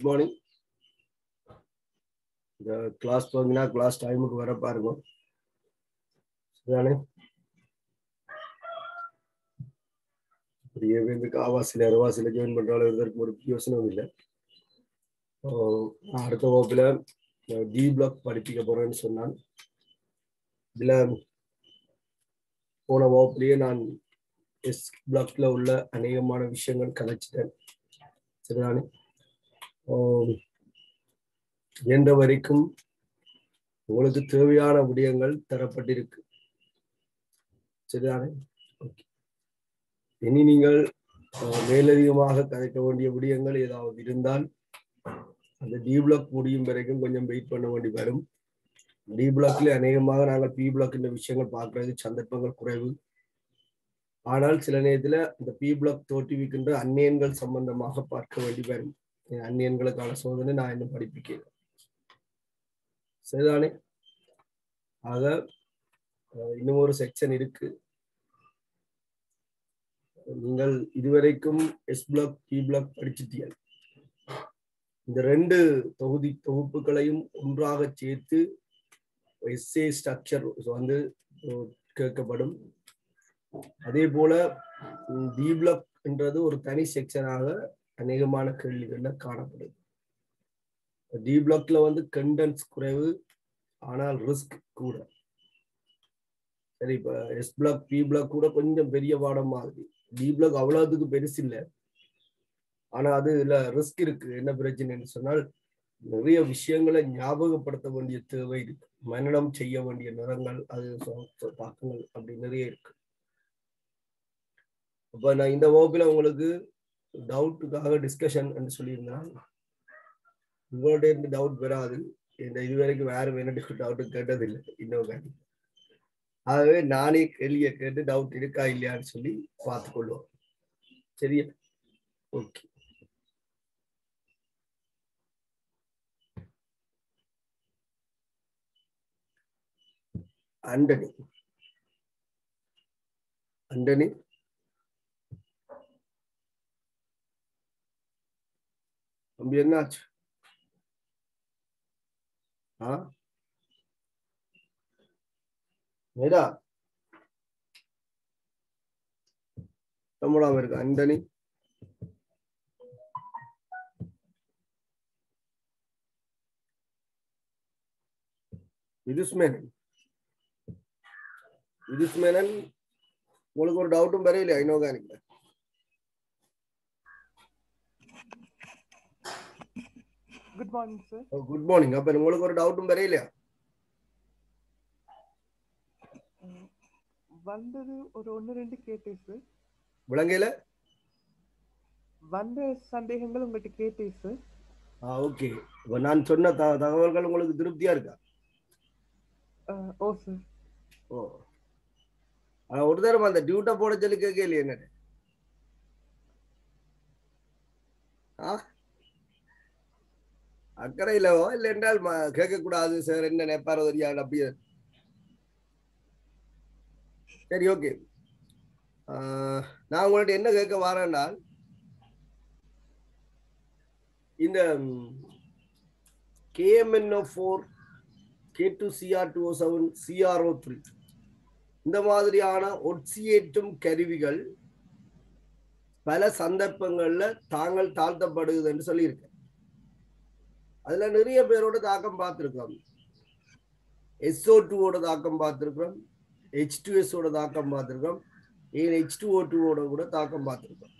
Good morning இந்த class போங்கன்னா class டைமுக்கு வர பாருங்க சரிதானே இந்த காவாசில அரவாசில ஜாயின் பண்றாலும் இதற்கு ஒரு யோசனையும் இல்லை நான் அடுத்த வகுப்புல டி பிளாக் படிப்பிக்க போறேன்னு சொன்னான் இதுல போன வகுப்புலயே நான் எஸ் பிளாக்ல உள்ள அநேகமான விஷயங்கள் கதைச்சிட்டேன் சரிதானே என்ற வரைக்கும் உங்களுக்கு தேவையான விடயங்கள் தரப்பட்டிருக்கு சரிதானே இனி நீங்கள் மேலதிகமாக கதைக்க வேண்டிய விடயங்கள் ஏதாவது இருந்தால் அந்த டி பிளாக் முடியும் வரைக்கும் கொஞ்சம் வெயிட் பண்ண வேண்டி வரும் டி பிளாக்ல அநேகமாக நாங்கள் பி பிளாக் இந்த விஷயங்கள் பார்க்கறது சந்தர்ப்பங்கள் குறைவு ஆனால் சில நேரத்துல இந்த பி பிளாக் தோற்றுவிக்கின்ற அந்நியன்கள் சம்பந்தமாக பார்க்க வேண்டி வரும் அந்நியன்களுக்கான சோதனை நான் இன்னும் படிப்பிக்கிறேன் சரிதானே ஆக இன்னும் ஒரு செக்ஷன் இருக்கு நீங்கள் இதுவரைக்கும் எஸ் பிளாக் பி பிளாக் படிச்சிட்டீர்கள் இந்த ரெண்டு தொகுதி தொகுப்புகளையும் ஒன்றாக சேர்த்து எஸ்ஏ ஸ்ட்ரக்சர் வந்து கேட்கப்படும் அதே போல டி பிளாக் என்றது ஒரு தனி செக்ஷனாக அநேகமான கேள்விகள்ல காணப்படுது டி பிளாக்ல வந்து கண்டென்ஸ் குறைவு ஆனால் ரிஸ்க் கூட சரி இப்ப எஸ் பிளாக் பி பிளாக் கூட கொஞ்சம் பெரிய பாடம் மாதிரி டி பிளாக் அவ்வளவுக்கு பெருசு இல்லை ஆனா அது இல்ல ரிஸ்க் இருக்கு என்ன பிரச்சனைன்னு சொன்னால் நிறைய விஷயங்களை ஞாபகப்படுத்த வேண்டிய தேவை இருக்கு மனநம் செய்ய வேண்டிய நிறங்கள் அது தாக்கங்கள் அப்படி நிறைய இருக்கு அப்ப நான் இந்த வகுப்புல உங்களுக்கு டவுட்டுக்காக டிஸ்கஷன் என்று சொல்லியிருந்தேன் உங்கள்ட்ட இருந்து டவுட் வராது இந்த இதுவரைக்கும் வேற வேணும் டவுட் கேட்டதில்லை இன்னும் காட்டி ஆகவே நானே கேள்வியை கேட்டு டவுட் இருக்கா இல்லையான்னு சொல்லி பார்த்துக்கொள்வோம் சரியா ஓகே அண்டனி அண்டனி தம்பி என்னாச்சு ஆ மேடா தமிழாம இருக்கு அண்டனி விதுஸ்மேனன் விதுஸ்மேனன் உங்களுக்கு ஒரு டவுட்டும் வரையில இனோகானிக்ல good morning sir good morning அப்ப உங்களுக்கு ஒரு டவுட்டும் வரையிலையா வந்தது ஒரு ஒன்று ரெண்டு கேட்டேன் சார் விலங்கையில வந்த சந்தேகங்கள் உங்கள்கிட்ட கேட்டேன் சார் ஆ ஓகே இப்போ நான் சொன்ன த தகவல்கள் உங்களுக்கு திருப்தியா இருக்கா ஓ சார் ஓ ஆனா ஒரு தடவை அந்த டியூட்டை போட சொல்லி கேட்கலையே என்ன ஆ அக்கறை இல்லவோ இல்லை என்றால் கேட்கக்கூடாது சார் என்ன நினைப்பாரோ தெரியாது அப்படியே சரி ஓகே நான் உங்கள்ட்ட என்ன கேட்க வரேன்னால் இந்த KMnO four K two Cr two O seven CrO three இந்த மாதிரியான ஒட்சியேற்றும் கருவிகள் பல சந்தர்ப்பங்கள்ல தாங்கள் தாழ்த்தப்படுது என்று சொல்லியிருக்கேன் அதுல நிறைய பேரோட தாக்கம் பார்த்துருக்கோம் எஸ்ஓ டூவோட தாக்கம் பார்த்துருக்கோம் ஹெச் டூ எஸோட தாக்கம் பார்த்துருக்கோம் ஏன் ஹெச் டூ ஓ டூவோட கூட தாக்கம் பார்த்துருக்கோம்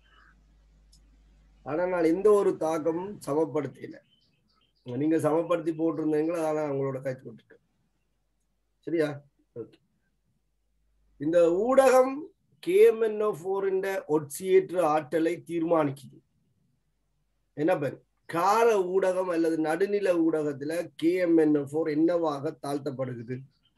ஆனா நான் எந்த ஒரு தாக்கமும் சமப்படுத்தல நீங்க சமப்படுத்தி போட்டிருந்தீங்களோ அதான் உங்களோட காய்ச்சி போட்டுருக்கேன் சரியா ஓகே இந்த ஊடகம் கேஎம்என்ஓ ஃபோரின் ஒட்சியேற்ற ஆற்றலை தீர்மானிக்குது என்ன பேர் கார ஊடகம் அல்லது நடுநில ஊடகத்துல கேஎம்என்ஓ ஃபோர் என்னவாக தாழ்த்தப்படுகிறது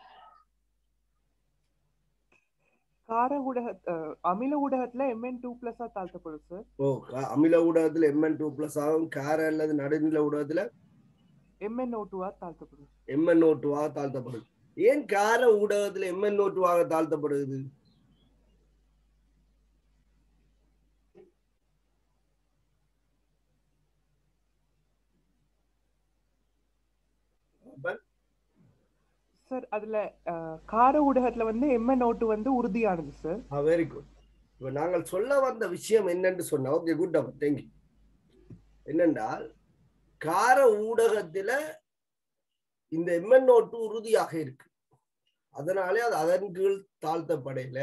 கார ஊடக அமில ஊடகத்துல எம்என் டூ பிளஸ் தாழ்த்தப்படும் சார் ஓ அமில ஊடகத்துல எம்என் டூ பிளஸ் ஆகும் கார அல்லது நடுநில ஊடகத்துல எம்என் ஓ டூவா தாழ்த்தப்படும் எம்என் ஓ டூவாக தாழ்த்தப்படுது ஏன் கார ஊடகத்துல எம்என் ஓ டூவாக தாழ்த்தப்படுது அப்ப சார் அதுல அஹ், கார ஊடகத்துல வந்து எம்என் ஓட்டு வந்து உறுதியானது சார் வெரி குட் இப்ப நாங்கள் சொல்ல வந்த விஷயம் என்னன்னு சொன்னா ஓகே குட் அப்ப தேங்க்யூ என்னென்றால் கார ஊடகத்துல இந்த எம்என் நோட்டு உறுதியாக இருக்கு அதனாலே அது அதன் கீழ் தாழ்த்தப்படையில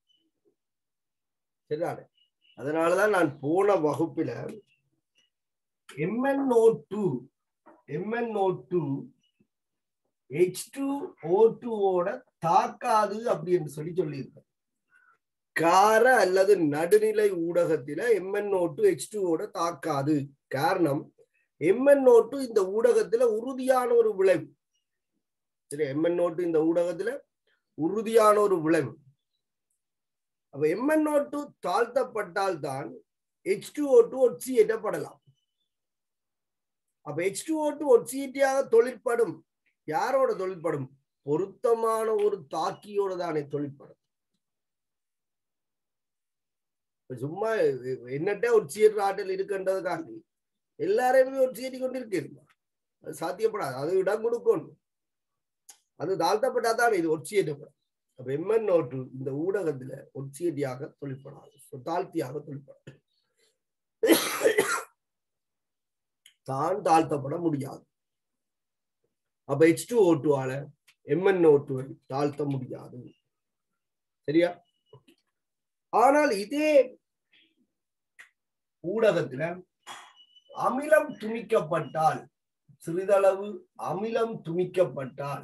சரிதானே அதனாலதான் நான் போன வகுப்புல M N not two M N not two H two O டூவோட தாக்காது அப்படின்னு சொல்லி சொல்லியிருக்கேன் கார அல்லது நடுநிலை ஊடகத்தில எம்என் நோட்டு ஹெச் டூவோட தாக்காது காரணம் எம்என் நோட்டு இந்த ஊடகத்துல உறுதியான ஒரு விளைவு சரி எம்என் நோட்டு இந்த ஊடகத்துல உறுதியான ஒரு விளைவு அப்ப எம்என் நோட்டு தாழ்த்தப்பட்டால் தான் ஹெச் டூ ஓ டூ ஒட்சியேற்றப்படலாம் அப்ப ஹெச் டூ ஓ டூ ஒட்சியேட்டியாக தொழிற்படும் யாரோட தொழிற்படும் பொருத்தமான ஒரு தாக்கியோட தானே தொழிற்படும் இப்ப சும்மா என்னட்ட ஒரு சீர் ஆற்றல் இருக்குன்றதுக்காண்டி எல்லாரையுமே ஒரு சீட்டி கொண்டு இருக்கேன் அது சாத்தியப்படாது அது இடம் கொடுக்கணும் அது தாழ்த்தப்பட்டா தான் இது ஒட்சியேற்றப்படும் அப்ப எம்என் நோட்டு இந்த ஊடகத்துல ஒட்சியடியாக தொழிற்படாது தாழ்த்தியாக தொழிற்படாது தான் தாழ்த்தப்பட முடியாது அப்ப ஹெச் டூ ஓ டூவால எம்என் ஓ டூவை தாழ்த்த முடியாது சரியா ஆனால் இதே ஊடகத்துல அமிலம் துணிக்கப்பட்டால் சிறிதளவு அமிலம் துணிக்கப்பட்டால்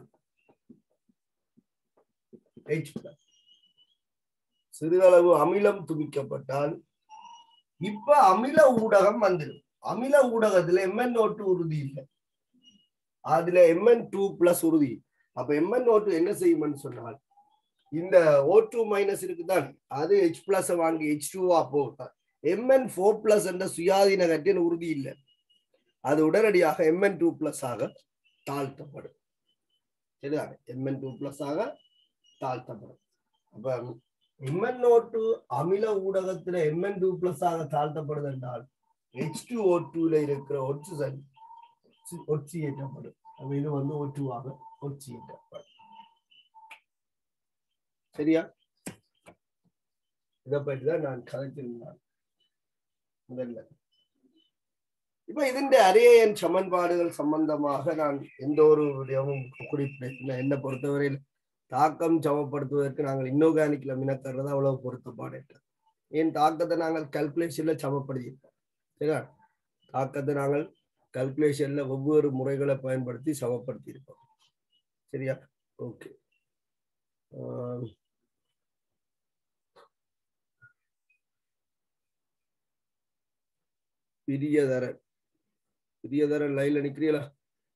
H plus. சிறிதளவு அமிலம் துணிக்கப்பட்டால் இப்ப அமில ஊடகம் வந்துடும் அமில ஊடகத்துல எம்என் நோட்டு உறுதி இல்லை அதுல எம்என் டூ பிளஸ் உறுதி அப்ப எம்என் நோட்டு என்ன செய்யும்னு சொன்னால் இந்த ஓ டூ மைனஸ் இருக்குதான் அது ஹெச் பிளஸ் வாங்கி ஹெச் டூவா போட்டால் எம்என் ஃபோர் பிளஸ் என்ற சுயாதீன கட்டின் உறுதி இல்லை அது உடனடியாக எம்என் டூ பிளஸ் ஆக தாழ்த்தப்படும் சரிதானே எம்என் டூ பிளஸ் ஆக தாழ்த்தப்படும் அப்ப எம்என் நோட்டு அமில ஊடகத்துல எம்என் டூ பிளஸ் ஆக தாழ்த்தப்படுது என்றால் ஹெச் டூ ஓ டூல இருக்கிற ஒட்சிசன் ஒட்சியேற்றப்படும் அப்ப இது வந்து ஓ டூவாக ஒட்சியேற்றப்படும் சரியா இதை பற்றி தான் நான் கதைச்சிருந்தேன் முதல்ல இப்ப ഇതിന്റെ அரியன் சமன்பாடுகள் சம்பந்தமாக நான் எந்த ஒரு விடயமும் குறிப்பிட என்னை பொறுத்தவரையில் தாக்கம் சமப்படுத்துவதற்கு நாங்கள் இன்னோகானிக்ல மினக்கறது அவ்வளவு பொருத்தப்பாடற்ற ஏன் தாக்கத்தை நாங்கள் கல்குலேஷன்ல சமப்படுத்தியிருக்கோம் சரியா தாக்கத்தை நாங்கள் கல்குலேஷன்ல ஒவ்வொரு முறைகளை பயன்படுத்தி சமப்படுத்தி இருக்கோம் சரியா ஓகே பிரியதரன் பிரியதரன் லைன்ல நிக்கிறீங்களா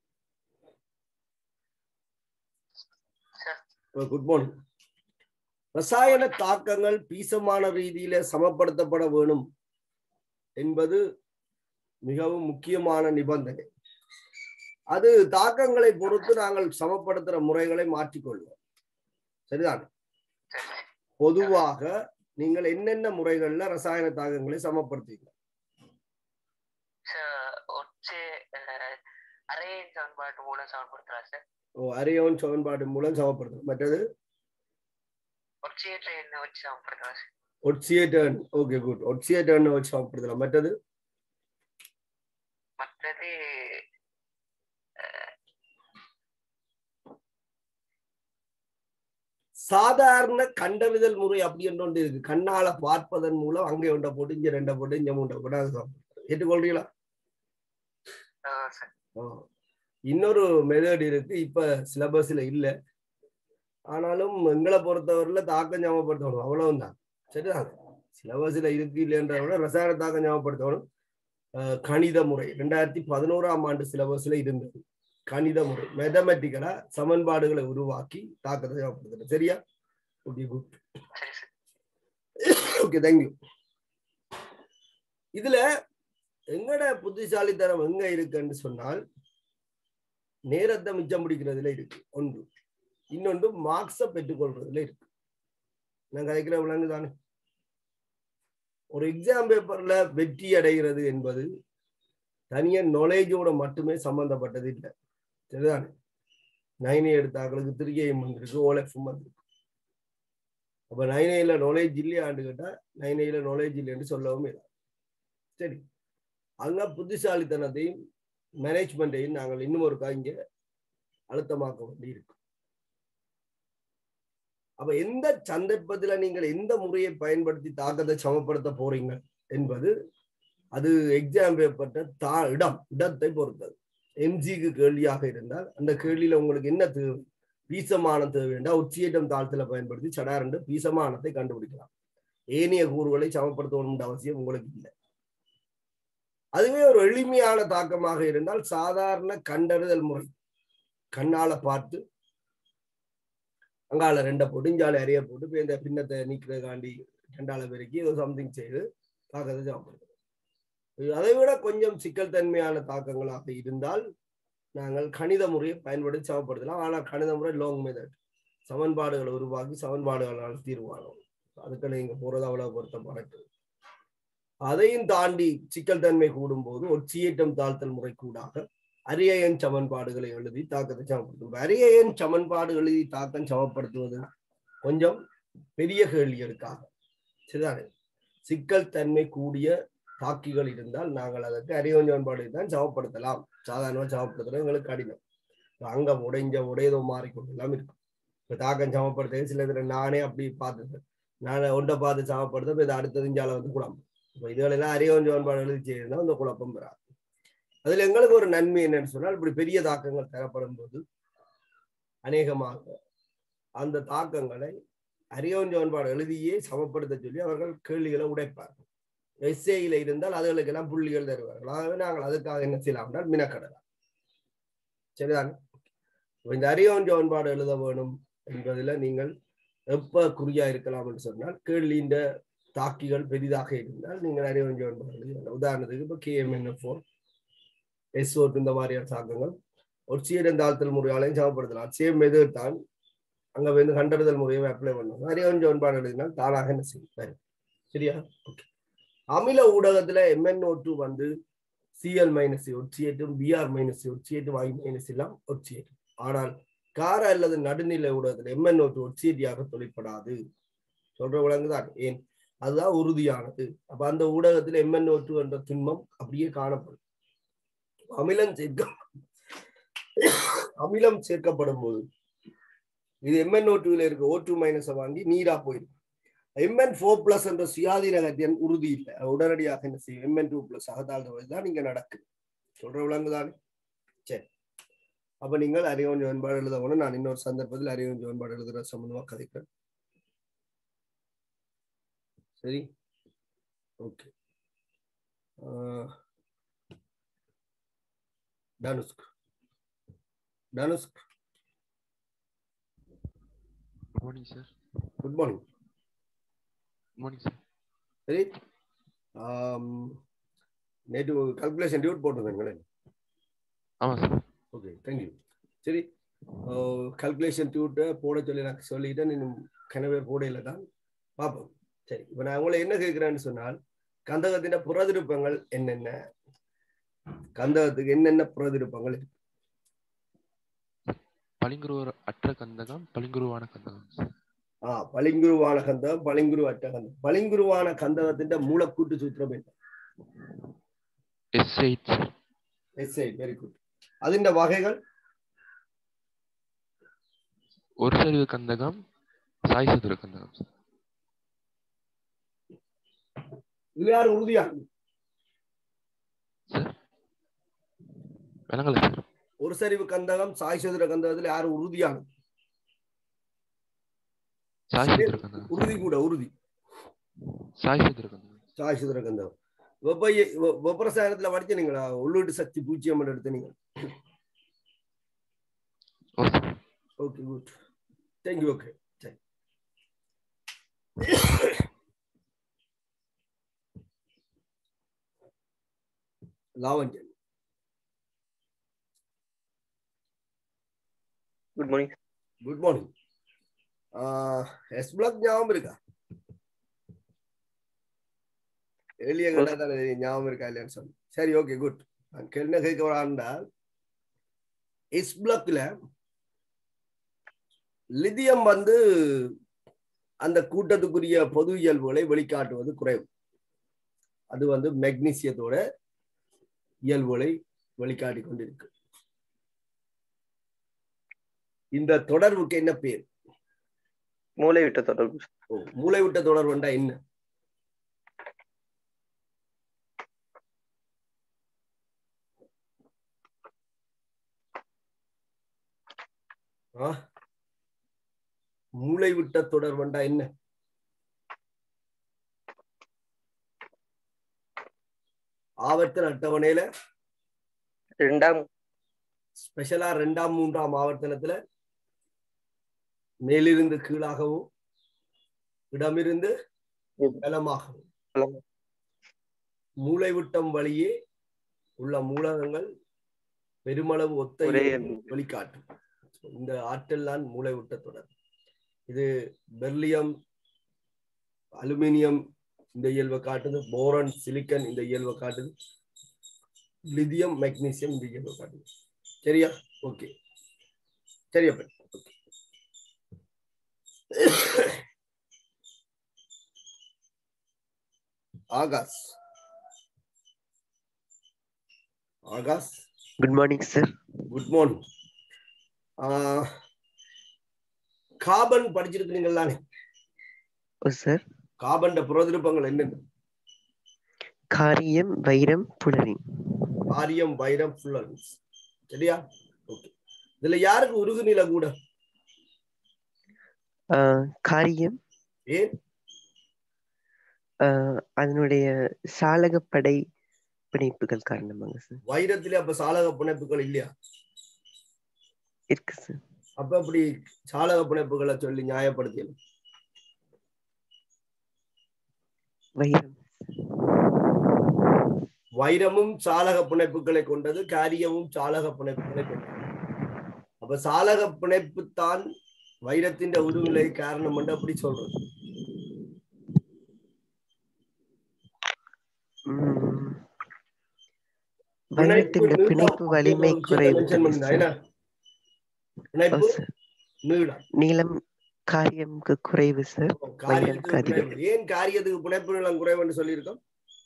குட் மார்னிங் ரசாயன தாக்கங்கள் பீசமான ரீதியில சமப்படுத்தப்பட வேணும் என்பது மிகவும் முக்கியமான நிபந்தனை அது தாக்கங்களை பொறுத்து நாங்கள் சமப்படுத்துற முறைகளை மாற்றிக்கொள்வோம் சரிதான் பொதுவாக நீங்கள் என்னென்ன முறைகள்ல ரசாயன தாக்கங்களை சமப்படுத்துவீங்க ஒற்றை அரையின் சமன்பாட்டு மூலம் சமன்படுத்தலாம் சார் ஓ அரையோன் சமன்பாடு மூலம் சமப்படுத்தணும் மற்றது ஒற்றையற்ற எண்ணெய் வச்சு சமன்படுத்தலாம் சார் ஒட்சியேட்டர்ன் ஓகே குட் ஒட்சியேட்டர்ன் வச்சு சமப்படுத்தலாம் மற்றது மற்றது சாதாரண கண்டறிதல் முறை அப்படி ஒன்று இருக்கு கண்ணால பார்ப்பதன் மூலம் அங்கே ஒன்றை போட்டு இங்க ரெண்டை போட்டு இங்க மூண்டை போட்டு அது சாப்பிடுறது ஏற்றுக்கொள்றீங்களா சார் ஆ. இன்னொரு மெத்தட் இருக்கு இப்ப சிலபஸ்ல இல்ல ஆனாலும் எங்களை பொறுத்தவரையில தாக்கம் ஞாபகப்படுத்தணும் அவ்வளவுதான் சரிதான் சிலபஸ்ல இருக்கு இல்லைன்றத விட ரசாயன தாக்கம் ஞாபகப்படுத்தணும் அஹ், கணித முறை ரெண்டாயிரத்தி பதினோராம் ஆண்டு சிலபஸ்ல இருந்தது கணித முறை மேத்தமெட்டிக்கலா சமன்பாடுகளை உருவாக்கி தாக்கத்தை ஞாபகப்படுத்தணும் சரியா ஓகே குட் சரி சார் ஓகே தேங்க்யூ இதுல எங்கட புத்திசாலித்தனம் எங்க இருக்குன்னு சொன்னால் நேரத்தை மிச்சம் பிடிக்கிறதுல இருக்கு ஒன்று இன்னொன்று மார்க்ஸை பெற்றுக்கொள்றதுல இருக்கு நான் கதைக்கிற விலங்கு தானே ஒரு எக்ஸாம் பேப்பர்ல வெற்றி அடைகிறது என்பது தனிய நாலேஜோட மட்டுமே சம்பந்தப்பட்டது இல்லை சரிதானே நைன் ஏ எடுத்தாக்களுக்கு திருகையும் வந்திருக்கு ஓலெஃபும் வந்திருக்கு அப்ப நைன் ஏல நாலேஜ் இல்லையான்னு கேட்டா நைன் ஏல நாலேஜ் இல்லைன்னு சொல்லவும் இல்லை சரி அங்க புத்திசாலித்தனத்தையும் மேனேஜ்மெண்ட்டையும் நாங்கள் இன்னும் ஒருக்கா இங்க அழுத்தமாக்க வேண்டி இருக்கு அப்ப எந்த சந்தர்ப்பத்துல நீங்கள் எந்த முறையை பயன்படுத்தி தாக்கத்தை சமப்படுத்த போறீங்க என்பது அது எக்ஸாம் பேப்பர்ட்ட தா இடம் இடத்தை பொறுத்தது எம்ஜிக்கு கேள்வியாக இருந்தால் அந்த கேள்வியில உங்களுக்கு என்ன தேவை பீசமானம் தேவை என்றால் உச்சியேற்றம் தாழ்த்துல பயன்படுத்தி சடாரண்டு பீசமானத்தை கண்டுபிடிக்கலாம் ஏனைய கூறுகளை சமப்படுத்தணும் அவசியம் உங்களுக்கு இல்லை அதுவே ஒரு எளிமையான தாக்கமாக இருந்தால் சாதாரண கண்டறிதல் முறை கண்ணால பார்த்து அங்கால ரெண்டை போட்டு இஞ்சால அறிய போட்டு இப்ப இந்த பின்னத்தை நீக்கிறதுக்காண்டி ரெண்டால பெருக்கி ஏதோ சம்திங் செய்து தாக்கத்தை சமப்படுத்தணும் அதை விட கொஞ்சம் சிக்கல் தன்மையான தாக்கங்களாக இருந்தால் நாங்கள் கணித முறையை பயன்படுத்தி சமப்படுத்தலாம் ஆனால் கணித முறை லாங் மெத்தட் சமன்பாடுகளை உருவாக்கி சமன்பாடுகளால் தீர்வானோம் அதுக்கு நீங்க போறது அவ்வளவு பொருத்தப்படட்டு அதையும் தாண்டி சிக்கல் தன்மை கூடும்போது ஒற்சியேற்றம் தாழ்த்தல் முறை கூடாக அரியன் சமன்பாடுகளை எழுதி தாக்கத்தை சமப்படுத்தும் அரியன் சமன்பாடு எழுதி தாக்கம் சமப்படுத்துவது கொஞ்சம் பெரிய கேள்விகளுக்காக சரிதானே சிக்கல் தன்மை கூடிய தாக்கிகள் இருந்தால் நாங்கள் அதற்கு அரியன் சமன்பாடு தான் சமப்படுத்தலாம் சாதாரணமாக சமப்படுத்துறது எங்களுக்கு கடினம் அங்க உடைஞ்ச உடையதோ மாறிக்கொண்டெல்லாம் இருக்கும் இப்ப தாக்கம் சமப்படுத்த சில இதுல நானே அப்படி பார்த்தது நான் ஒன்றை பார்த்து சமப்படுத்த இப்ப இது அடுத்தது இஞ்சால வந்து குழம்பு இப்போ இதுகளெல்லாம் அரியவன் சமன்பாடு எழுதி செய்திருந்தா அந்த குழப்பம் பெறாது அதுல எங்களுக்கு ஒரு நன்மை என்னன்னு சொன்னால் இப்படி பெரிய தாக்கங்கள் தரப்படும் போது அநேகமாக அந்த தாக்கங்களை அரியவன் சமன்பாடு எழுதியே சமப்படுத்த சொல்லி அவர்கள் கேள்விகளை உடைப்பார்கள் எஸ்ஏயில இருந்தால் அதுகளுக்கெல்லாம் புள்ளிகள் தருவார்கள் ஆகவே நாங்கள் அதுக்காக என்ன செய்யலாம் என்றால் மினக்கடலாம் சரிதான் இந்த அரியவன் சமன்பாடு எழுத வேணும் என்பதில் நீங்கள் எப்ப குறியா இருக்கலாம் என்று சொன்னால் கேள்வியின் தாக்கிகள் பெரிதாக இருந்தால் நீங்கள் அரியவன் சமன்பாடு எழுதலாம் உதாரணத்துக்கு இப்போ கேஎம்என் ஃபோர் எஸ் ஓட்டு இந்த மாதிரியான தாக்கங்கள் ஒரு சீடன் தாழ்த்தல் முறையாலையும் சமப்படுத்தலாம் சேம் மெதட் தான் அங்க வந்து கண்டறிதல் முறையை அப்ளை பண்ணணும் அரியவன் சமன்பாடு எழுதினால் தானாக என்ன செய்யும் சரியா ஓகே அமில ஊடகத்துல எம்என்ஓ டூ வந்து சிஎல் மைனஸ் ஒட்சியேட்டும் பிஆர் மைனஸ் ஒட்சியேட்டும் ஐ மைனஸ் எல்லாம் ஒட்சியேட்டும் ஆனால் கார அல்லது நடுநிலை ஊடகத்துல எம்என்ஓ டூ ஒட்சியேட்டியாக தொழிற்படாது சொல்ற விலங்குதான் ஏன் அதுதான் உறுதியானது அப்ப அந்த ஊடகத்துல எம்என்ஓ டூ என்ற துன்பம் அப்படியே காணப்படும் அமிலம் சேர்க்க அமிலம் சேர்க்கப்படும் போது இது எம்என்ஓ டூல இருக்க ஓ டூ மைனஸை வாங்கி நீரா போயிடும் எம்என் ஃபோர் பிளஸ் என்ற சுயாதீன கத்தியன் உறுதி இல்லை உடனடியாக என்ன செய்யும் எம்என் டூ பிளஸ் அகதாழ்ந்த தான் இங்க நடக்குது சொல்ற விலங்குதானே சரி அப்ப நீங்கள் அறிவன் ஜோன்பாடு எழுதணும் நான் இன்னொரு சந்தர்ப்பத்தில் அறிவன் ஜோன்பாடு எழுதுற சம்பந்தமா கதைக்கிறேன் சரி okay Dhanushk Dhanushk good morning sir good morning good morning sir சரி நேற்று கல்குலேஷன் டியூட் போட்டிருந்தேங்களே ஆமாம் சார் ஓகே தேங்க்யூ சரி கல்குலேஷன் டியூட்டை போட சொல்லி நான் சொல்லிட்டேன் இன்னும் கனவே போடையில தான் பார்ப்போம் சரி இப்போ நான் உங்களை என்ன கேட்குறேன்னு சொன்னால் கந்தகத்தின் புறதிருப்பங்கள் என்னென்ன கந்தகத்துக்கு என்னென்ன புறதிருப்பங்கள் இருக்கு பளிங்குருவ அற்ற கந்தகம் பளிங்குருவான கந்தகம் சார் ஆ பளிங்குருவான கந்தகம் பளிங்குரு அற்ற கந்தகம் பளிங்குருவான கந்தகத்தின் மூலக்கூட்டு சூத்திரம் என்ன S eight sir yes very good അതിന്റെ வகைகள் ஒரு சரிவு கந்தகம் சாய் சதுர கந்தகம் சார் இது யார் உறுதியா சார் விளங்கல சார் ஒரு சரிவு கந்தகம் சாய் சதுர கந்தகத்துல யார் உறுதியான சாய் சரி. சதுர கந்தகம் உறுதி கூட உறுதி சாய் சதுர கந்தகம் சாய் சதுர கந்தகம் வெப்ப வெ- வெப்பரசாயனத்துல படிச்சீங்களா உள்ளீட்டு சக்தி பூஜ்ஜியம் எடுத்தீங்க oh sir okay good thank you okay சரி Lavanjan good morning good morning S block ஞாபகம் இருக்கா எளிய கேட்டா தானே தெரியும், ஞாபகம் இருக்கா இல்லையான்னு சொல்லு சரி ஓகே குட் நான் என்ன கேட்க வரான்டா எஸ் பிளாக்ல லிதியம் வந்து அந்த கூட்டத்துக்குரிய பொது இயல்புகளை வெளிக்காட்டுவது குறைவு அது வந்து மெக்னீசியத்தோட இயல்புகளை வெளிக்காட்டி கொண்டிருக்கு இந்த தொடர்புக்கு என்ன பேர் மூளைவிட்ட தொடர்பு ஓ, மூளைவிட்ட தொடர்புண்டா என்ன ஆ? மூளைவிட்ட தொடர்புண்டா என்ன ஆவர்த்தன அட்டவணையில இரண்டாம் ஸ்பெஷலா ரெண்டாம் மூன்றாம் ஆவர்த்தனத்துல மேலிருந்து கீழாகவும் இடமிருந்து பலமாகவும் பலம். மூளைவிட்டம் வழியே உள்ள மூலகங்கள் பெருமளவு ஒத்த ஒரே இயல்பு வெளிக்காட்டும் இந்த ஆற்றல் தான் மூளைவிட்ட தொடர் இது பெர்லியம் அலுமினியம் இந்த இயல்பை காட்டுது போரன் சிலிக்கன் இந்த இயல்பை காட்டுது லிதியம் மெக்னீசியம் இந்த இயல்பை காட்டுது சரியா ஓகே சரியா பெண் okay Akash Akash good morning sir good morning carbon படிச்சிருக்கிறீங்களானே ஓ சார் கார்பன் புரோதிருப்பங்கள் என்னென்ன காரியம் வைரம் புலரின் ஆரியம் வைரம் ஃபுல்லன்ஸ் சரியா ஓகே இதுல யாருக்கு உருகுநிலை கூட ஆஹ் காரியம் ஏன் ஆஹ் அதனுடைய சாலகப்படை பிணைப்புகள் காரணமாக சார் வைரத்திலே அப்ப சாலக பிணைப்புகள் இல்லையா இருக்கு சார் அப்ப அப்படி சாலக பிணைப்புகளை சொல்லி நியாயப்படுத்தியது வைரம் வைரமும் சாலக பிணைப்புகளை கொண்டது காரியமும் சாலக பிணைப்புகளை கொண்டது அப்ப சாலக பிணைப்பு தான் வைரத்தின் உருவிலை காரணம் என்று அப்படி சொல்றது உம் பிணைப்பு வைரத்தின் நீளம் பிணைப்பு வலிமை அப்படிங்கிற ஒரு விஷயத்தை mention குறைவு பண்ணிருந்தா, என்ன? பிணைப்பு சார் நீளம் நீளம் காரியம்க்கு குறைவு சார் காரியத்துக்கு அதிகம். பிணைப்பு. ஏன் காரியத்துக்கு பிணைப்பு நீளம் குறைவுன்னு சொல்லியிருக்கோம்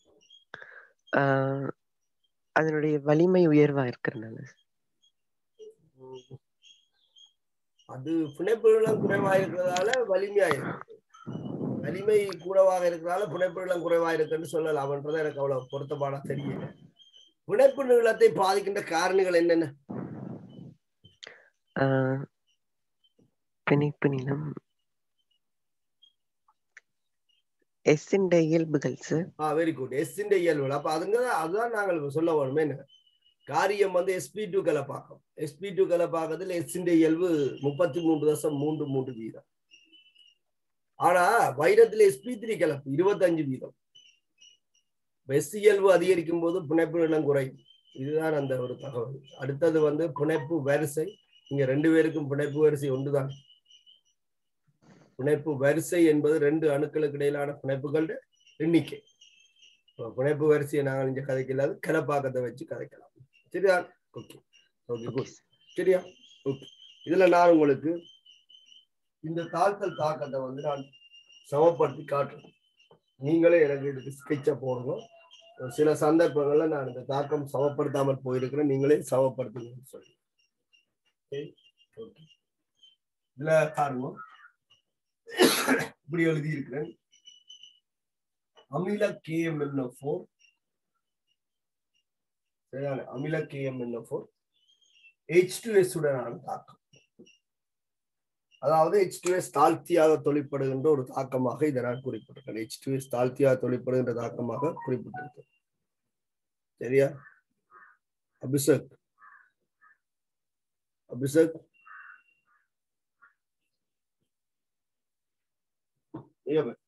ஆஹ் அதனுடைய வலிமை உயர்வா இருக்கிறனால அது பிணைப்பு நீளம் குறைவாக இருக்கிறதால வலிமையா இருக்கு வலிமை கூடவாக இருக்கிறதால பிணைப்பு நீளம் குறைவாக இருக்குன்னு சொல்லலாம்ன்றது எனக்கு அவ்வளவு பொருத்தமான தெரியல பிணைப்பு நீளத்தை பாதிக்கின்ற காரணிகள் என்னென்ன ஆஹ் பிணைப்பு நீளம் எஸ் என்ற இயல்புகள் சார் ஆ வெரி குட் எஸ் இந்த இயல்புகள் அப்ப அதுங்க அதுதான் நாங்கள் இப்ப சொல்ல வேணுமே என்ன காரியம் வந்து எஸ்பி டூ கலப்பாக்கம் எஸ்பி டூ கலப்பாக்கத்துல எஸ் இந்த இயல்பு முப்பத்தி மூன்று தசம் மூன்று மூன்று வீதம் ஆனா வைரத்துல எஸ்பி த்ரீ கலப்பு இருபத்தஞ்சு வீதம் எஸ் இயல்பு அதிகரிக்கும் போது பிணைப்பு நிலம் குறையும் இதுதான் அந்த ஒரு தகவல் அடுத்தது வந்து பிணைப்பு வரிசை இங்க ரெண்டு பேருக்கும் பிணைப்பு வரிசை ஒன்றுதான் பிணைப்பு வரிசை என்பது ரெண்டு அணுக்களுக்கு இடையிலான பிணைப்புகள் எண்ணிக்கை இப்ப பிணைப்பு வரிசையை நாங்கள் இங்க கதைக்கலாது கலப்பாக்கத்தை வச்சு கதைக்கலாம் சரியா ஓகே ஓகே குட் சரியா ஓகே இதுல நான் உங்களுக்கு இந்த தாக்கல் தாக்கத்தை வந்து நான் சமப்படுத்தி காட்டுறேன் நீங்களே எனக்கு இதுக்கு ஸ்கெட்சை போடுங்க சில சந்தர்ப்பங்கள்ல நான் இந்த தாக்கம் சமப்படுத்தாமல் போயிருக்கிறேன் நீங்களே சமப்படுத்துங்கன்னு சொல்லி Okay? Okay. இதுல பாருங்க இப்படி எழுதி இருக்கிறேன் அமில கேஎம்என்ஓ ஃபோர் சரியான அமில KMnO four H two S உடனான தாக்கம் அதாவது ஹெச் டு எஸ் தாழ்த்தியாக தொழிற்படுகின்ற ஒரு தாக்கமாக இதை நான் குறிப்பிட்டிருக்கேன் ஹெச் டு எஸ் தாழ்த்தியாக தொழிற்படுகின்ற தாக்கமாக குறிப்பிட்டிருக்கேன் சரியா அபிஷேக் அபிஷேக் இங்க பாரு.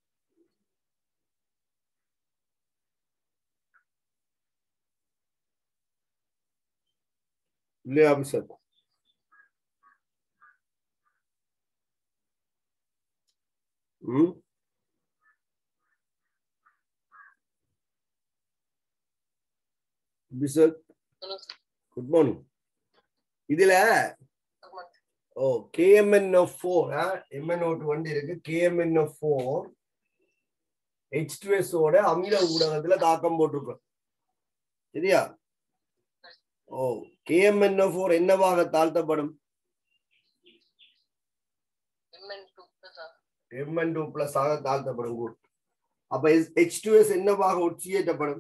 இல்லையா அபிஷேக் ம் அபிஷேக் குட் மார்னிங் இதுல ஓ கேஎம்என்ஓ ஃபோர் எம்என்ஓ வண்டி இருக்கு KMnO four H two S ஓட அமில ஊடகத்துல தாக்கம் போட்டிருக்கோம் சரியா ஓ கேஎம்என்ஓ ஃபோர் என்னவாக தாழ்த்தப்படும் Mn two plus Mn two plus ஆக தாழ்த்தப்படும் கூறு அப்ப ஹெச் டூ எஸ் என்னவாக ஒட்சியேற்றப்படும்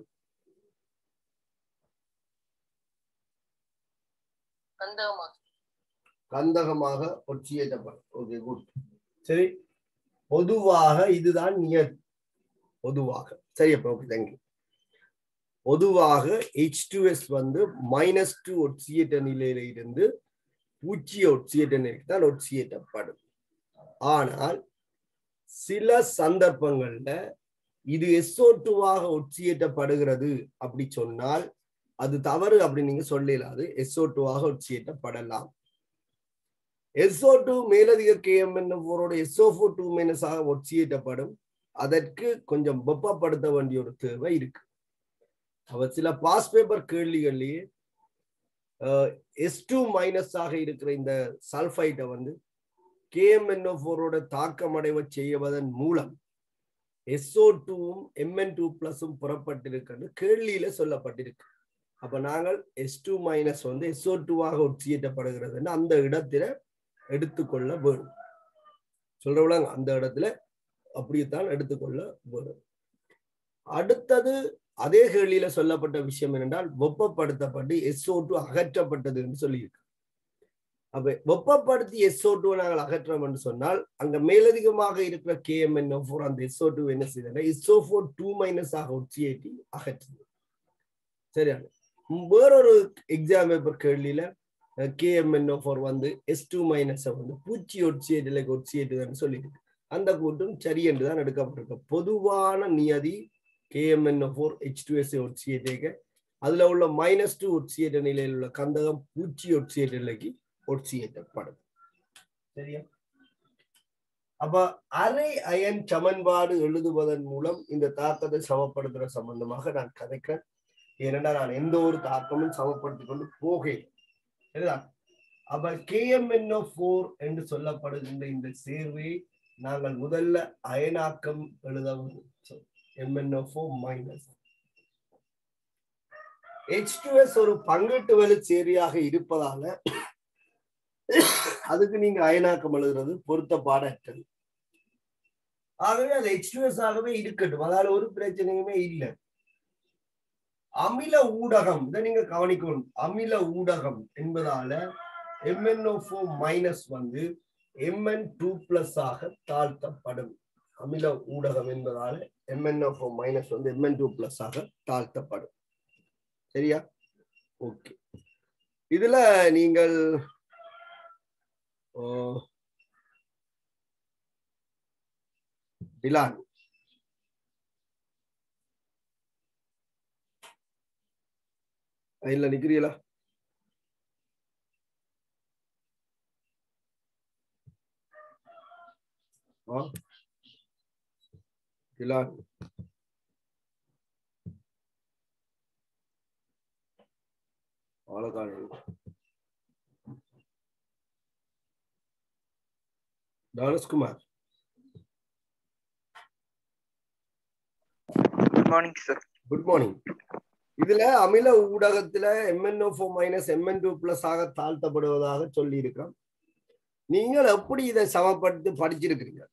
கந்தகமா கந்தகமாக ஒட்சியேற்றப்படும் ஓகே குட் சரி பொதுவாக இதுதான் நியதி பொதுவாக சரி அப்ப ஓகே தேங்க்யூ பொதுவாக ஹெச் டூ எஸ் வந்து மைனஸ் டூ ஒட்சியேற்ற நிலையில இருந்து பூச்சிய ஒட்சியேற்ற நிலைக்கு தான் ஒட்சியேற்றப்படும் ஆனால் சில சந்தர்ப்பங்கள்ல இது எஸ்ஓ டூவாக ஒட்சியேற்றப்படுகிறது அப்படி சொன்னால் அது தவறு அப்படி நீங்க சொல்லலாது எஸ்ஓ டூவாக ஒட்சியேற்றப்படலாம் எஸ்ஓ டூ மேலதிக கேஎம் போரோட எஸ்ஓ ஃபோர் டூ மைனஸ் ஆக ஒட்சியேற்றப்படும் அதற்கு கொஞ்சம் வெப்பப்படுத்த வேண்டிய ஒரு தேவை இருக்கு அவ சில பாஸ் பேப்பர் கேள்விகள்லயே எஸ் டூ மைனஸ் ஆக இருக்கிற இந்த சல்ஃபைட்டை வந்து கேஎம்என்ஓ ஃபோரோட தாக்கமடைவ செய்வதன் மூலம் எஸ்ஓ டூவும் எம்என் டூ பிளஸும் புறப்பட்டிருக்கிறது கேள்வியில சொல்லப்பட்டிருக்கு அப்ப நாங்கள் எஸ் டூ மைனஸ் வந்து எஸ்ஓ டூவாக ஒட்சியேற்றப்படுகிறதுன்னு அந்த இடத்துல எடுத்துக்கொள்ள வேணும் சொல்றவங்க அந்த இடத்துல அப்படித்தான் எடுத்துக்கொள்ள வேணும் அடுத்தது அதே கேள்வியில சொல்லப்பட்ட விஷயம் என்னென்றால் வெப்பப்படுத்தப்பட்டு எஸ்ஓ டூ அகற்றப்பட்டது என்று சொல்லியிருக்கு அப்ப வெப்பப்படுத்தி எஸ்ஓ டூ நாங்கள் அகற்றோம் என்று சொன்னால் அங்க மேலதிகமாக இருக்கிற கேஎம்என்ஓ ஃபோர் அந்த எஸ்ஓ டூ என்ன செய்தன எஸ்ஓ ஃபோர் டூ மைனஸ் ஆக ஒட்சியேட்டி அகற்றுது சரியான வேறொரு எக்ஸாம் பேப்பர் கேள்வியில கேஎம்என்ஓ ஃபோர் வந்து எஸ் டூ மைனஸை வந்து பூச்சி ஒட்சியேட்டில் ஒட்சியேட்டுதுன்னு சொல்லியிருக்கு அந்த கூட்டும் சரி என்று தான் எடுக்கப்பட்டிருக்கு பொதுவான நியதி KMnO four H two S ஒட்சியேட்டேக அதுல உள்ள மைனஸ் டூ ஒட்சியேட்ட நிலையில் உள்ள கந்தகம் பூச்சி ஒட்சியேட்ட நிலைக்கு ஒட்சியேற்றப்படும் சரியா அப்ப அரை அயன் சமன்பாடு எழுதுவதன் மூலம் இந்த தாக்கத்தை சமப்படுத்துற சம்பந்தமாக நான் கதைக்கிறேன் ஏனென்றால் நான் எந்த ஒரு தாக்கமும் சமப்படுத்திக் கொண்டு போகேன் சரிதா அப்ப கேஎம்என்ஓ ஃபோர் என்று சொல்லப்படுகின்ற இந்த சேர்வை நாங்கள் முதல்ல அயனாக்கம் எழுத எம்என்ஓ ஃபோர் மைனஸ் ஹெச் ஒரு பங்கீட்டு வலு சேரியாக இருப்பதால அதுக்கு நீங்க அயனாக்கம் எழுதுறது பொருத்தப்பாடற்றது ஆகவே அது ஹெச் ஆகவே இருக்கட்டும் அதால ஒரு பிரச்சனையுமே இல்லை அமில ஊடகம் இதை நீங்க கவனிக்கணும் அமில ஊடகம் என்பதால எம்என்ஓ ஃபோர் மைனஸ் வந்து எம்என் டூ பிளஸ் ஆக தாழ்த்தப்படும் அமில ஊடகம் என்பதால எம்என்ஓ ஃபோர் மைனஸ் வந்து எம்என் டூ பிளஸ் ஆக தாழ்த்தப்படும் சரியா ஓகே இதுல நீங்கள் டிலான் இல்ல நிக்கிறீங்களா ஆ டிலான் ஆளக்கான Thanaskumar good morning sir good morning இதுல அமில ஊடகத்துல MnO four minus Mn two plus ஆக தாழ்த்தப்படுவதாக சொல்லி இருக்கோம் நீங்கள் எப்படி இதை சமப்படுத்தி படிச்சிருக்கிறீங்க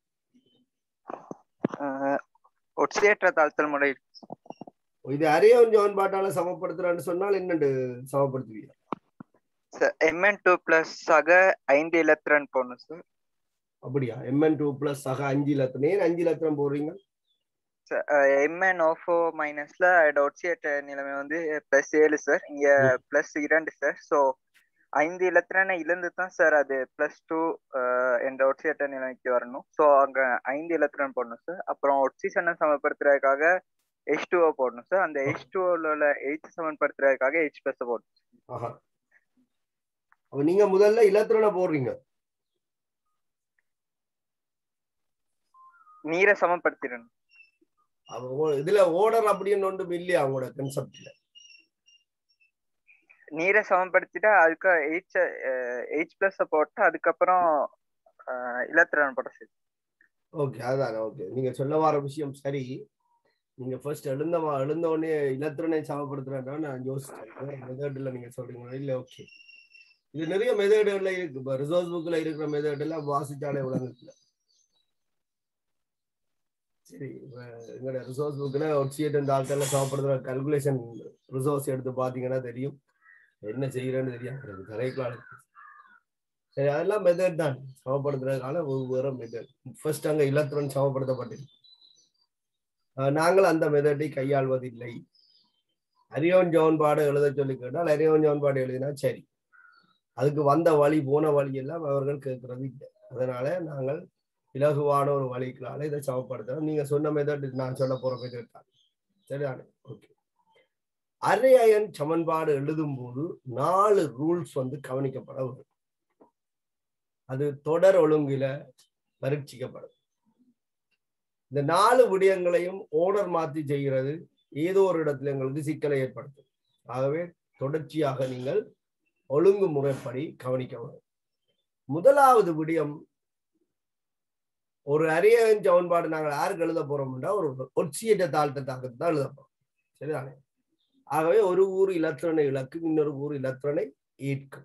ஒட்சியேற்ற தாழ்த்தல் முறை இது அரையவன் ஜோன்பாட்டால சமப்படுத்துறான்னு சொன்னால் என்னண்டு சமப்படுத்துவீங்க எம்என் டூ பிளஸ் ஆக ஐந்து இலத்திரன் போடணும் சார் அப்படியா எம்என் டூ பிளஸ் ஆக அஞ்சு லத்திரம் ஏன் அஞ்சு லத்திரம் போடுறீங்க எம்என் ஓஃபோ மைனஸ்ல ஒட்சியேற்ற நிலைமை வந்து பிளஸ் ஏழு சார் இங்க பிளஸ் இரண்டு சார் ஸோ ஐந்து இலத்திரனை இழந்து தான் சார் அது பிளஸ் டூ என்ற ஒட்சியேற்ற நிலைமைக்கு வரணும் ஸோ அங்க ஐந்து இலத்திரன் போடணும் சார் அப்புறம் ஒட்சிசனை சமப்படுத்துறதுக்காக ஹெச் டூஓ போடணும் சார் அந்த ஹெச் டூஓல உள்ள எயிட் சமன்படுத்துறதுக்காக ஹெச் பிளஸ் போடணும் ஆஹா அப்ப நீங்க முதல்ல இலத்திரனை போடுறீங்க நீரை சமப்படுத்திடணும் அவங்க இதுல ஓர்டர் அப்படின்னு ஒன்றும் இல்லையா அவங்களோட கன்செப்ட்ல நீரை சமப்படுத்திட்டா அதுக்கு எயிட் எயிட் பிளஸ் போட்டு அதுக்கப்புறம் இலத்திரன் போட சரி ஓகே அதான் ஓகே நீங்க சொல்ல வர விஷயம் சரி நீங்க ஃபர்ஸ்ட் எழுந்த வா- எழுந்த உடனே இலத்திரனை சமப்படுத்துறேன்னா நான் யோசிச்சேன் மெத்தட்ல நீங்க சொல்றீங்க இல்ல ஓகே இது நிறைய மெத்தடுகள்ல இருக்கு இப்போ ரிசோர்ஸ் புக்ல இருக்கிற மெத்தட் எல்லாம் வாசிச்சாலே விளங்குல சரி இப்ப எங்களோட ரிசோர்ஸ் புக்ல ஒட்சியேட் இந்த ஆட்கள் சமப்படுத்துற கல்குலேஷன் ரிசோர்ஸ் எடுத்து பாத்தீங்கன்னா தெரியும் என்ன செய்யறேன்னு தெரியும் கரைக்குள்ள சரி அதெல்லாம் மெத்தட் தான் சமப்படுத்துறதுக்கான ஒவ்வொரு மெத்தட் ஃபர்ஸ்ட் அங்க இலத்திரன் சமப்படுத்தப்பட்டிருக்கு அஹ் நாங்கள் அந்த மெத்தடை கையாள்வதில்லை அரியோன் ஜோன்பாடு எழுத சொல்லி கேட்டால் அரியோன் ஜோன்பாடு எழுதினா சரி அதுக்கு வந்த வழி போன வழி எல்லாம் அவர்கள் கேட்கறது இல்லை அதனால நாங்கள் இலகுவான ஒரு வழிகளால இதை சமப்படுத்துறோம் நீங்க சொன்ன மெத்தட் நான் சொல்ல போற மெத்தட் தான் சரிதானே ஓகே அரை அயன் சமன்பாடு எழுதும் போது நாலு ரூல்ஸ் வந்து கவனிக்கப்பட வரும் அது தொடர் ஒழுங்கில பரீட்சிக்கப்படும் இந்த நாலு விடயங்களையும் ஓர்டர் மாத்தி செய்கிறது ஏதோ ஒரு இடத்துல எங்களுக்கு சிக்கலை ஏற்படுத்தும் ஆகவே தொடர்ச்சியாக நீங்கள் ஒழுங்கு முறைப்படி கவனிக்க வேண்டும் முதலாவது விடயம் ஒரு அரியன் சமன்பாடு நாங்கள் யாருக்கு எழுத போறோம்னா ஒரு ஒட்சியற்ற தாழ்த்த தாக்கத்தை தான் எழுத போறோம் சரிதானே ஆகவே ஒரு ஊர் இலத்திரனை இலக்கு இன்னொரு ஊர் இலத்திரனை ஏற்கும்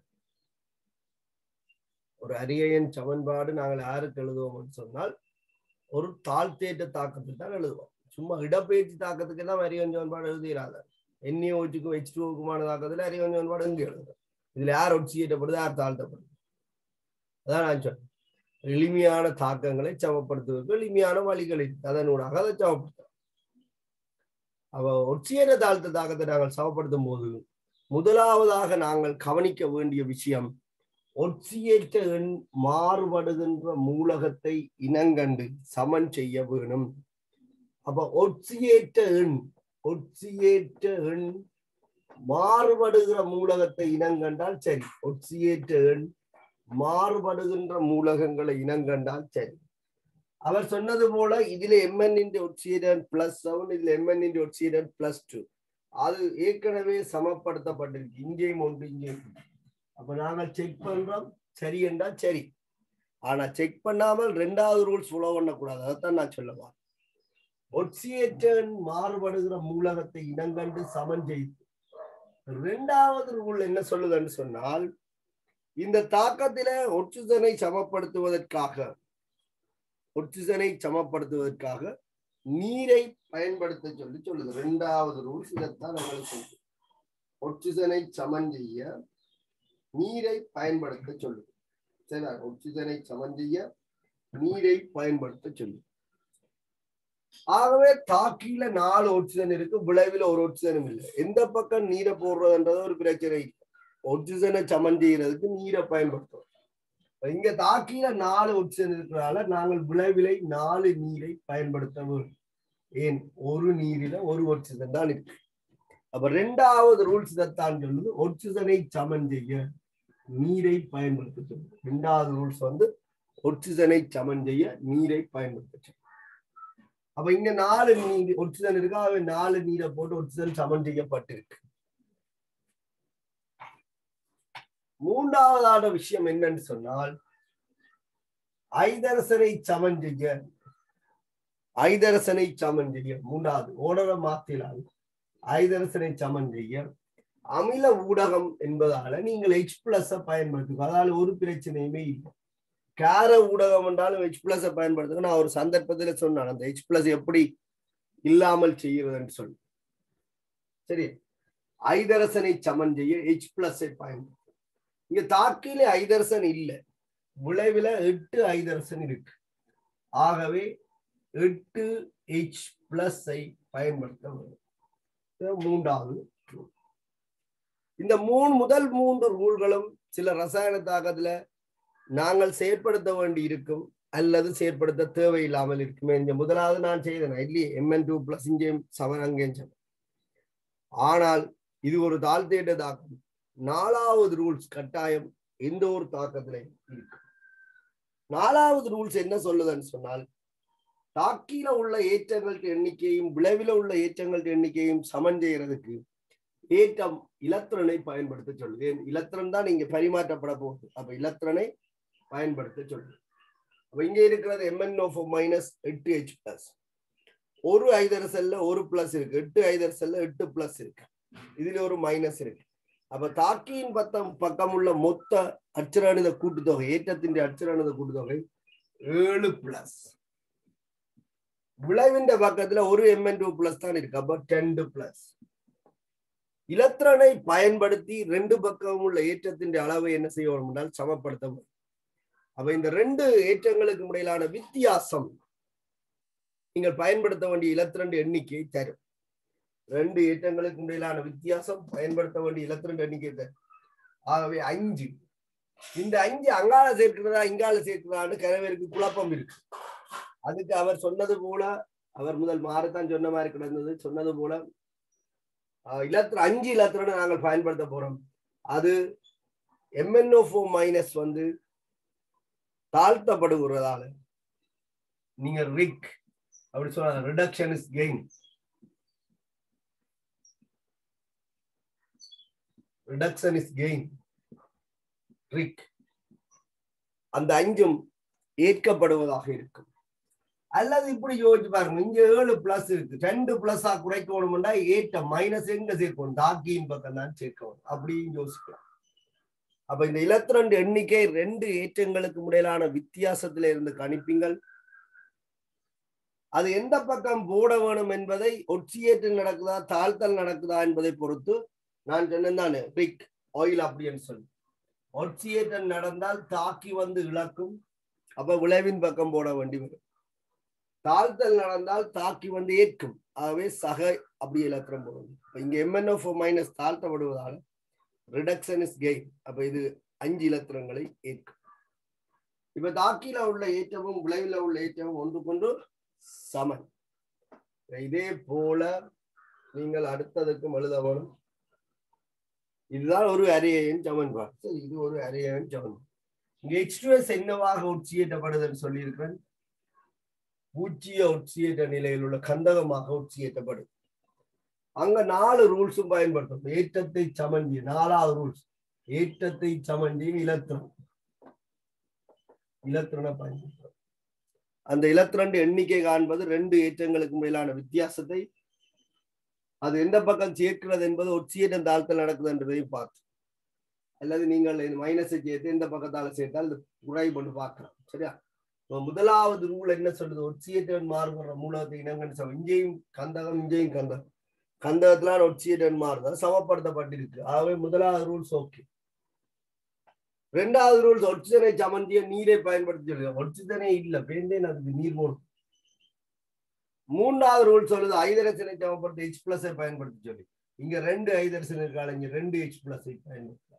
ஒரு அரியன் சமன்பாடு நாங்கள் யாருக்கு எழுதுவோம்னு சொன்னால் ஒரு தாழ்த்தேற்ற தாக்கத்தை தான் எழுதுவோம் சும்மா இடப்பெயர்ச்சி தாக்கத்துக்கு தான் அரியன் சமன்பாடு எழுதுகிறாங்க என்இஓச்சுக்கும் ஹெச் டூக்குமான தாக்கத்துல அரியன் சமன்பாடு எங்க எழுதுறோம் இதுல யார் ஒட்சியேற்றப்படுது யார் தாழ்த்தப்படுது அதான் நான் சொன்னேன் எளிமையான தாக்கங்களை சமப்படுத்துவதற்கு எளிமையான வழிகள் இருக்கு அதனூடாக அதை சமப்படுத்தலாம் அவ ஒற்சியேற்ற தாழ்த்த தாக்கத்தை நாங்கள் சமப்படுத்தும் போது முதலாவதாக நாங்கள் கவனிக்க வேண்டிய விஷயம் ஒற்சியேற்ற எண் மாறுபடுகின்ற மூலகத்தை இனங்கண்டு சமன் செய்ய வேணும் அப்ப ஒற்சியேற்ற எண் ஒற்சியேற்ற எண் மாறுபடுகிற மூலகத்தை இனங்கண்டால் சரி ஒற்சியேற்ற எண் மாறுபடுகின்ற மூலகங்களை இனங்கண்டால் சரி அவர் சொன்னது போல இதுல MN into oxidation plus seven இதுல MN into oxidation plus two அது ஏற்கனவே சமப்படுத்தப்பட்டிருக்கு இங்கேயும் ஒன்று இங்கேயும் ஒன்று. அப்ப நாங்கள் செக் பண்றோம் சரி என்றால் சரி ஆனா செக் பண்ணாமல் ரெண்டாவது ரூல்ஸ் ஃபாலோ பண்ணக்கூடாது அதைத்தான் நான் சொல்லவா ஒட்சியேற்ற மாறுபடுகிற மூலகத்தை இனங்கண்டு சமன் செய்து ரெண்டாவது ரூல் என்ன சொல்லுதுன்னு சொன்னால் இந்த தாக்கத்தில ஒட்சிஜனை சமப்படுத்துவதற்காக ஒட்சிஜனை சமப்படுத்துவதற்காக நீரை பயன்படுத்த சொல்லி சொல்லுது ரெண்டாவது ரூல்ஸ் இதைத்தான் நம்மளுக்கு சொல்லுது ஒட்சிஜனை சமன் செய்ய நீரை பயன்படுத்த சொல்லுது சரியா ஒட்சிஜனை சமன் செய்ய நீரை பயன்படுத்த சொல்லுது ஆகவே தாக்கில நாலு ஒட்சிஜன் இருக்கு விளைவில் ஒரு ஒட்சிஜனும் இல்லை எந்த பக்கம் நீரை போடுறதுன்றது ஒரு பிரச்சனை இல்லை ஒட்சிஜனை சமன் செய்யறதுக்கு நீரை பயன்படுத்துறோம் இப்ப இங்க தாக்கில நாலு ஒட்சிஜன் இருக்கிறனால நாங்கள் விளைவிலை நாலு நீரை பயன்படுத்த வேண்டும் ஏன் ஒரு நீரில ஒரு ஒட்சிஜன் தான் இருக்கு அப்ப ரெண்டாவது ரூல்ஸ் இதைத்தான் சொல்லுது ஒட்சிஜனை சமன் செய்ய நீரை பயன்படுத்த சொல்லுது ரெண்டாவது ரூல்ஸ் வந்து ஒட்சிஜனை சமன் செய்ய நீரை பயன்படுத்த சொல்லுது அப்ப இங்க நாலு நீர் ஒட்சிஜன் இருக்கா அவன் நாலு நீரை போட்டு ஒட்சிஜன் சமன் செய்யப்பட்டிருக்கு மூன்றாவதான விஷயம் என்னன்னு சொன்னால் ஐதரசனை சமன் செய்ய ஐதரசனை சமன் செய்ய மூன்றாவது ஓடர மாத்தினால் ஐதரசனை சமன் செய்ய அமில ஊடகம் என்பதால நீங்கள் ஹெச் பிளஸ் பயன்படுத்துங்க அதால ஒரு பிரச்சனையுமே இல்லை கார ஊடகம் என்றாலும் ஹெச் பிளஸ் பயன்படுத்துங்க நான் ஒரு சந்தர்ப்பத்துல சொன்னேன் அந்த ஹெச் பிளஸ் எப்படி இல்லாமல் செய்யறதுன்னு சொல்லி சரி ஐதரசனை சமன் செய்ய ஹெச் பிளஸ் பயன்படுத்தும் இங்க தாக்கில ஐதரசன் இல்லை விளைவுல எட்டு ஐதரசன் இருக்கு ஆகவே எட்டு ஹெச் பிளஸ் ஐ பயன்படுத்த வேண்டும் இது மூன்றாவது rule. இந்த மூணு முதல் மூன்று ரூல்களும் சில ரசாயன தாக்கத்துல நாங்கள் செயற்படுத்த வேண்டி இருக்கும் அல்லது செயற்படுத்த தேவையில்லாமல் இருக்குமே இந்த முதலாவது நான் செய்தேன் இல்லையே எம்என் டூ பிளஸ் இங்கேயும் செவன் அங்கேயும் செவன் ஆனால் இது ஒரு தாழ்த்தேட்ட தாக்கம் நாலாவது ரூல்ஸ் கட்டாயம் எந்த ஒரு தாக்கத்திலையும் இருக்கு நாலாவது ரூல்ஸ் என்ன சொல்லுதுன்னு சொன்னால் தாக்கில உள்ள ஏற்றங்கள் எண்ணிக்கையும் விளைவில உள்ள ஏற்றங்கள் எண்ணிக்கையும் சமன் செய்யறதுக்கு ஏற்றம் இலத்திரனை பயன்படுத்த சொல்லுது ஏன் இலத்திரன் தான் இங்க பரிமாற்றப்பட போகுது அப்ப இலத்திரனை பயன்படுத்த சொல்லுது அப்ப இங்க இருக்கிறது எம்என்ஓ மைனஸ் எட்டு ஹெச் பிளஸ் ஒரு ஐதர் செல்ல ஒரு பிளஸ் இருக்கு எட்டு ஐதர் செல்ல எட்டு பிளஸ் இருக்கு இதுல ஒரு மைனஸ் இருக்கு அப்ப தாக்கியின் பக்கம் பக்கம் உள்ள மொத்த அச்சராணித கூட்டுத்தொகை ஏற்றத்தின் அச்சராணித கூட்டுத்தொகை ஏழு பிளஸ் விளைவின் பக்கத்துல ஒரு எம்என் டூ பிளஸ் தான் இருக்கு அப்ப டென் பிளஸ் இலத்திரனை பயன்படுத்தி ரெண்டு பக்கம் உள்ள ஏற்றத்தின் அளவை என்ன செய்ய வேண்டும் என்றால் சமப்படுத்த வேண்டும் அப்ப இந்த ரெண்டு ஏற்றங்களுக்கு இடையிலான வித்தியாசம் நீங்கள் பயன்படுத்த வேண்டிய இலத்திரண்டு எண்ணிக்கை தரும் ரெண்டு ஏற்றங்களுக்கு இடையிலான வித்தியாசம் பயன்படுத்த வேண்டிய இலத்திரண்டு எண்ணிக்கை தரும் ஆகவே அஞ்சு இந்த அஞ்சு அங்கால சேர்க்கிறதா இங்கால சேர்க்கிறதான்னு கனவேருக்கு குழப்பம் இருக்கு அதுக்கு அவர் சொன்னது போல அவர் முதல் மாறத்தான் சொன்ன மாதிரி கிடந்தது சொன்னது போல இலத்திர அஞ்சு இலத்திரனை நாங்கள் பயன்படுத்த போறோம் அது எம்என்ஓ ஃபோர் மைனஸ் வந்து தாழ்த்தப்படுகிறதால நீங்க ரிக் அப்படி சொன்ன reduction is gain reduction is gain ரிக் அந்த அஞ்சும் ஏற்கப்படுவதாக இருக்கும் அல்லது இப்படி யோசிச்சு பாருங்க இங்க ஏழு பிளஸ் இருக்கு ரெண்டு பிளஸ்ஸா குறைக்கணும்னா ஏட்ட மைனஸ் எங்க சேர்க்கணும் தாக்கியின் பக்கம் தான் சேர்க்கணும் அப்படின்னு யோசிக்கலாம் அப்ப இந்த இலத்திரண்டு எண்ணிக்கை ரெண்டு ஏற்றங்களுக்கு இடையிலான வித்தியாசத்தில இருந்து கணிப்பீங்கள் அது எந்த பக்கம் போட வேணும் என்பதை ஒட்சியேற்றல் நடக்குதா தாழ்த்தல் நடக்குதா என்பதை பொறுத்து நான் சொன்னேன் தானே பிக் ஆயில் அப்படின்னு சொல்லி ஒட்சியேற்றல் நடந்தால் தாக்கி வந்து இழக்கும் அப்ப விளைவின் பக்கம் போட வேண்டி வரும் தாழ்த்தல் நடந்தால் தாக்கி வந்து ஏற்கும் ஆகவே சக அப்படி இலத்திரம் போடுவது இப்ப இங்க எம்என்ஓ மைனஸ் தாழ்த்தப்படுவதால் ரிடக்ஷன் இஸ் கெயின் அப்ப இது அஞ்சு இலத்திரங்களை ஏற்கும் இப்ப தாக்கில உள்ள ஏற்றமும் விளைவில் உள்ள ஏற்றமும் ஒன்று கொண்டு சமன் இதே போல நீங்கள் அடுத்ததுக்கும் எழுத வேணும் இதுதான் ஒரு அரியன் சமன்பாடு சரி இது ஒரு அரியன் சமன்பாடு இங்க எக்ஸ்ட்ரஸ் என்னவாக உட்சியேற்றப்படுதுன்னு சொல்லியிருக்கிறேன் பூச்சிய உட்சியேற்ற நிலையில் உள்ள கந்தகமாக உட்சியேற்றப்படும் அங்க நாலு ரூல்ஸும் பயன்படுத்தும் ஏற்றத்தை சமஞ்சி நாலாவது ரூல்ஸ் ஏற்றத்தை சமஞ்சி இலத்திரம் இலத்திரனை பயன்படுத்தும் அந்த இலத்திரண்டு எண்ணிக்கை காண்பது ரெண்டு ஏற்றங்களுக்கு மேலான வித்தியாசத்தை அது எந்த பக்கம் சேர்க்கிறது என்பது ஒட்சியேற்றம் தாழ்த்தல் நடக்குது என்பதையும் பார்த்து அல்லது நீங்கள் மைனஸை சேர்த்து எந்த பக்கத்தால சேர்த்தால் அது குறை கொண்டு பார்க்கலாம் சரியா முதலாவது ரூல் என்ன சொல்றது ஒட்சியேட்டன் மாறுபடுற மூலத்தை இனங்கன்னு சொல்ல இங்கேயும் கந்தகம் இங்கேயும் கந்தகம் கந்தகத்துல ஒட்சியேட்டன் மாறுதல் சமப்படுத்தப்பட்டிருக்கு ஆகவே முதலாவது ரூல்ஸ் ஓகே ரெண்டாவது ரூல்ஸ் ஒட்சிஜனை சமந்திய நீரை பயன்படுத்தி சொல்லுங்க ஒட்சிஜனே இல்ல பேந்தேன் அதுக்கு நீர் போடும் மூணாவது ரூல் சொல்லுது ஐதரசனை சமப்படுத்த ஹெச் பிளஸ் பயன்படுத்தி சொல்லி இங்க ரெண்டு ஐதரசன் இருக்காங்க இங்க ரெண்டு ஹெச் பிளஸ் பயன்படுத்தலாம்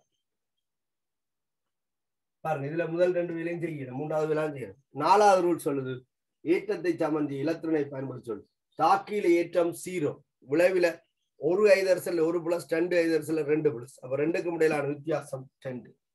பாருங்க இதுல முதல் ரெண்டு வேலையும் செய்யணும் மூன்றாவது வேலையும் செய்யணும் நாலாவது ரூல் சொல்லுது ஏற்றத்தை சமந்தி இலத்திரனை பயன்படுத்தி சொல்லுது தாக்கியில ஏற்றம் சீரோ விளைவில ஒரு ஐதரசல் ஒரு பிளஸ் ரெண்டு ஐதரசல் ரெண்டு பிளஸ் அப்ப ரெண்டுக்கும் இடையிலான வித்தியாசம் ரெண்டு